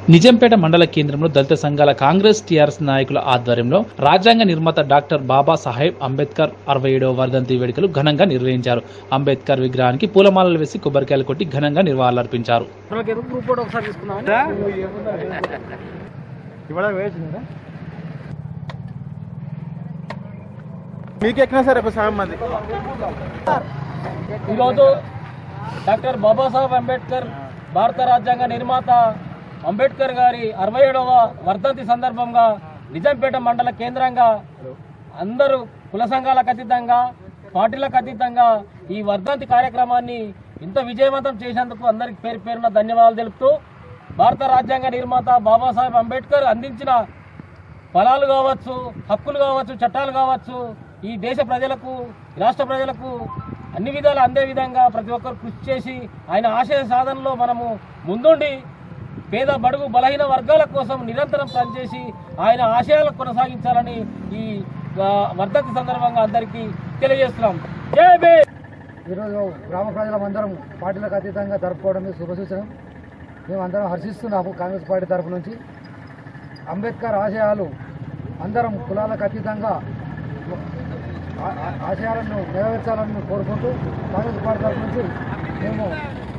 నిజంపేట మండల కేంద్రంలో దళిత సంఘాల కాంగ్రెస్ టీఆర్ఎస్ నాయకుల ఆధ్వర్యంలో రాజ్యాంగ నిర్మాత డాక్టర్ బాబా సాహెబ్ అంబేద్కర్ అరవై ఏడవ వర్ధంతి వేడుకలు ఘనంగా నిర్వహించారు అంబేద్కర్ విగ్రహానికి పూలమాలలు వేసి కొబ్బరికాయలు కొట్టి ఘనంగా నివాళులర్పించారు మనకి ఎరుపు గ్రూప్ ఫోటో ఒకసారి తీసుకుందాం ఇవ్వడం వేసిందా మీకు ఎక్కినా సరే ఒక సగం మంది ఈరోజు డాక్టర్ బాబాసాహెబ్ అంబేద్కర్ భారత రాజ్యాంగ నిర్మాత అంబేద్కర్ గారి అరవై ఏడవ వర్ధంతి సందర్భంగా నిజాంపేట మండల కేంద్రంగా అందరూ కుల సంఘాలకు అతీతంగా పార్టీలకు అతీతంగా ఈ వర్ధంతి కార్యక్రమాన్ని ఇంత విజయవంతం చేసినందుకు అందరికి పేరు పేరున ధన్యవాదాలు తెలుపుతూ భారత రాజ్యాంగ నిర్మాత బాబాసాహెబ్ అంబేద్కర్ అందించిన ఫలాలు కావచ్చు హక్కులు కావచ్చు చట్టాలు కావచ్చు ఈ దేశ ప్రజలకు రాష్ట్ర ప్రజలకు అన్ని విధాలు అందే విధంగా ప్రతి ఒక్కరు కృషి చేసి ఆయన ఆశయ సాధనలో మనము ముందుండి పేద బడుగు బలహీన వర్గాల కోసం నిరంతరం పనిచేసి ఆయన ఆశయాలను కొనసాగించాలని ఈ ఆ, వర్ధంతి సందర్భంగా అందరికీ తెలియజేస్తున్నాం జై భీమ్ ఈరోజు గ్రామ ప్రజలమందరం పార్టీలకు అతీతంగా జరుపుకోవడం ఇది శుభసూచనం మేము అందరం హర్షిస్తున్నాము కాంగ్రెస్ పార్టీ తరఫు నుంచి అంబేద్కర్ ఆశయాలు అందరం కులాలకు అతీతంగా ఆ- ఆ- ఆశయాలను నెరవేర్చాలని మేము కోరుకుంటూ కాంగ్రెస్ పార్టీ తరఫు నుంచి మేము